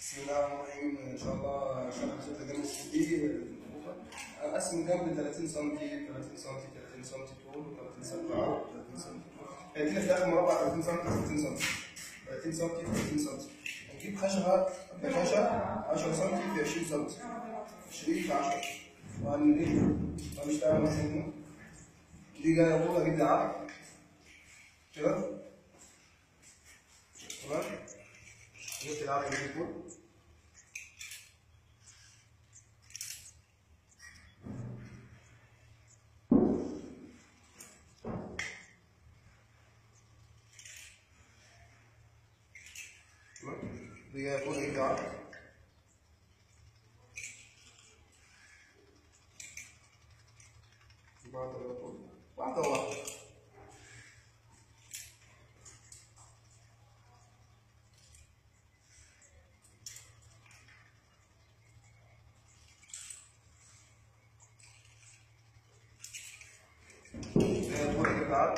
بسم الله الرحمن الرحيم ان شاء الله شرح شكل جنب السي اقسم جنب 30 سم 30 سم 30 سم طول 30 سم عرض 30 سم هيدينا في الاخر مربع 30 سم 30 سم 30 سم في 30 سم هنجيب خشبه بخشب 10 سم في 20 سم 20 في 10 وهنجيب هنشتغل مثلا هنا دي جايه طول اجيب دي عرض كده تمام جبت العرض اجيب طول دي جايه طول اجيب دي عرض واحدة ولا طول واحدة واحدة جايه طول اجيب دي عرض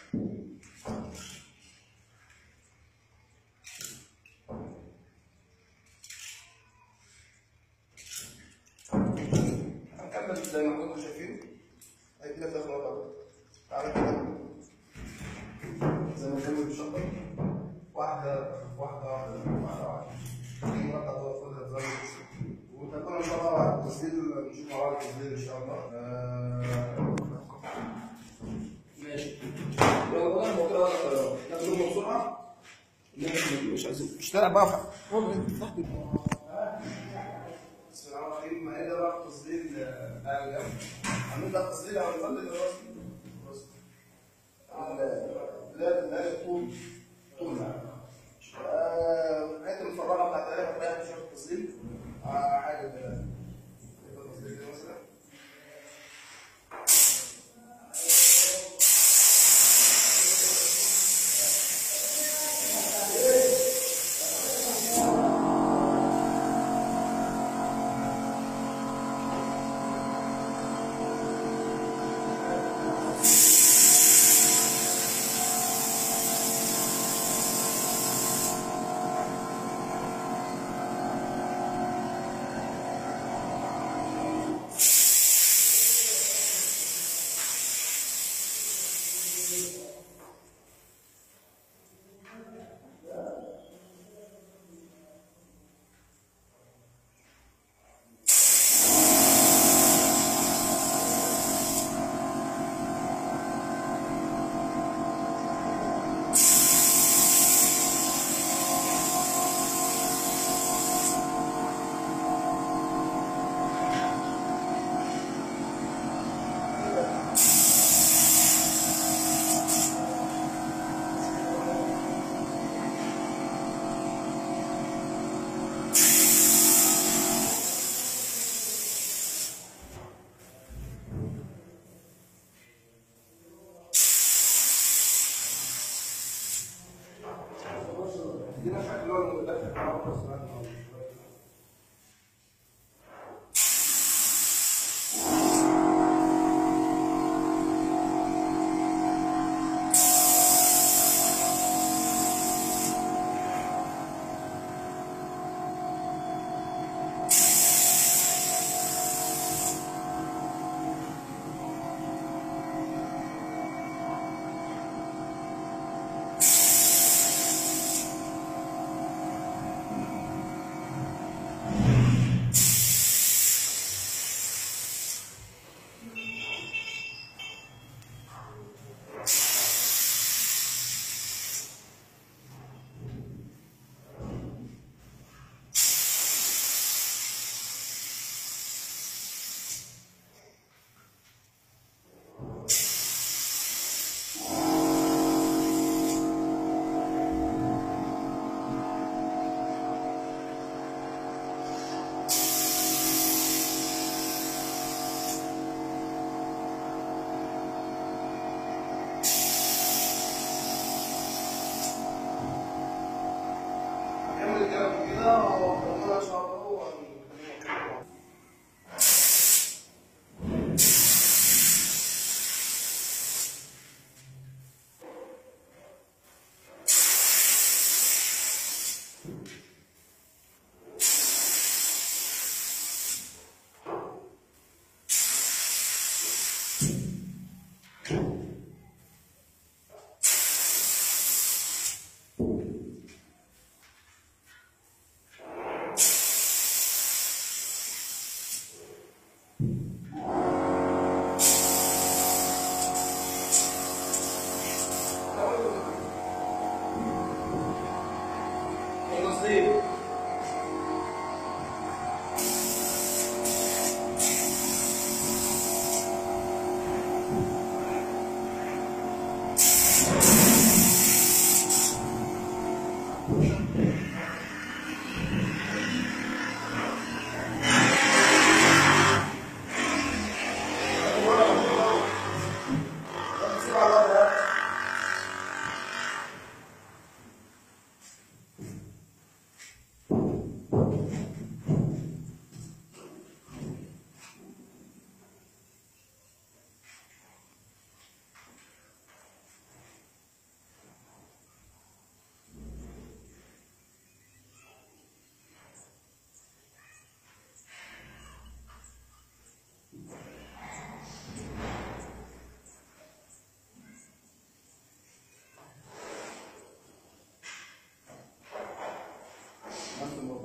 هنكمل زي ما كنتم شايفين هيجي لك داخل ورا تعالى كده زي ما كنا بنشطب واحدة واحدة واحدة واحدة واحدة دي مرة هتوصل لها زي وتكون ان شاء الله بعد التسجيل نشوف مع بعض التسجيل ان شاء الله آه، ماشي يلا بقى الموضوع ولا طيران ناخد بسرعة مش عايزين مش تلعب بقى بسم الله الرحمن الرحيم ما هي بقى تصدير آه الجنب هنبدا تصدير على الفل دلوقتي بص لا لا طول طول آه، الحته المفرغه بتاعت الآلة هتلاقيها في شويه تصدير آه، حاجه كده كده تصدير كده مثلا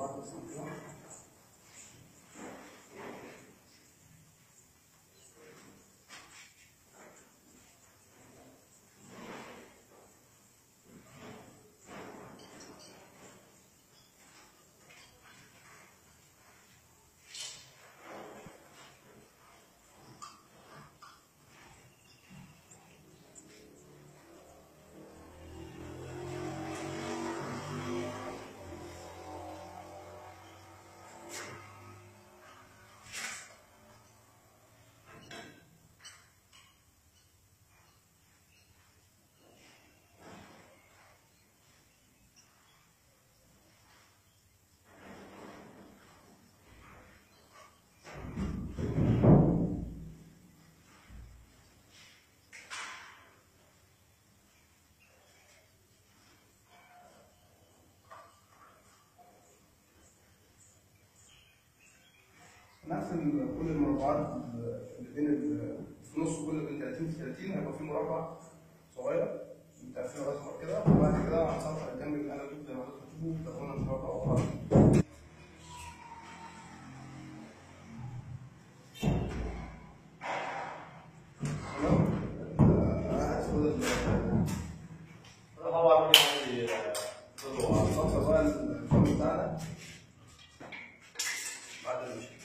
مربعات مثلا كده نقفل كل المربعات اللي بين ال- في نص كل بين 30 في 30 هيبقى في مربع صغير متقفله اصفر كده وبعد كده هنسطح الجنب اللي انا جبت زي ما حضرتك تشوفوا تاخدنا مربع وبعض تمام آه، هاخد ال- هو عامل عندي خطوة الصفحه بقى الفم بتاعنا بعد المشكله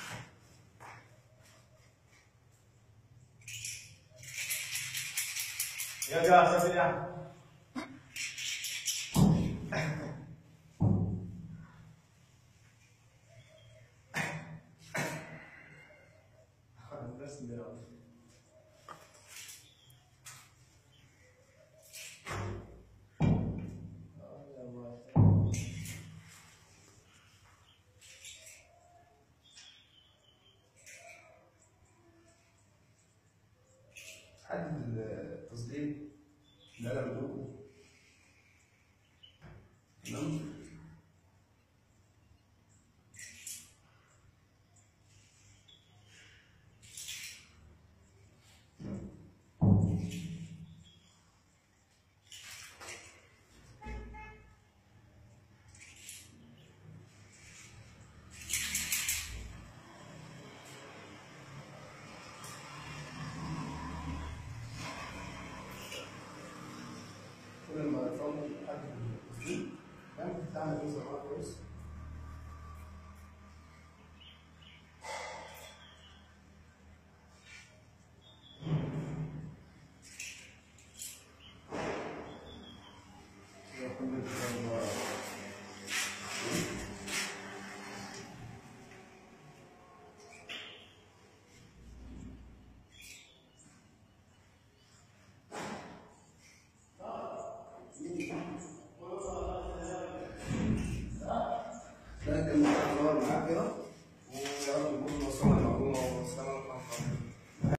يا جماعة سافر يا بس حدد التصديق اللي انا بقوله تمام كل ما الفرن حدد التصديق تمام تعمل جزء معاه كويس كده كل الفرن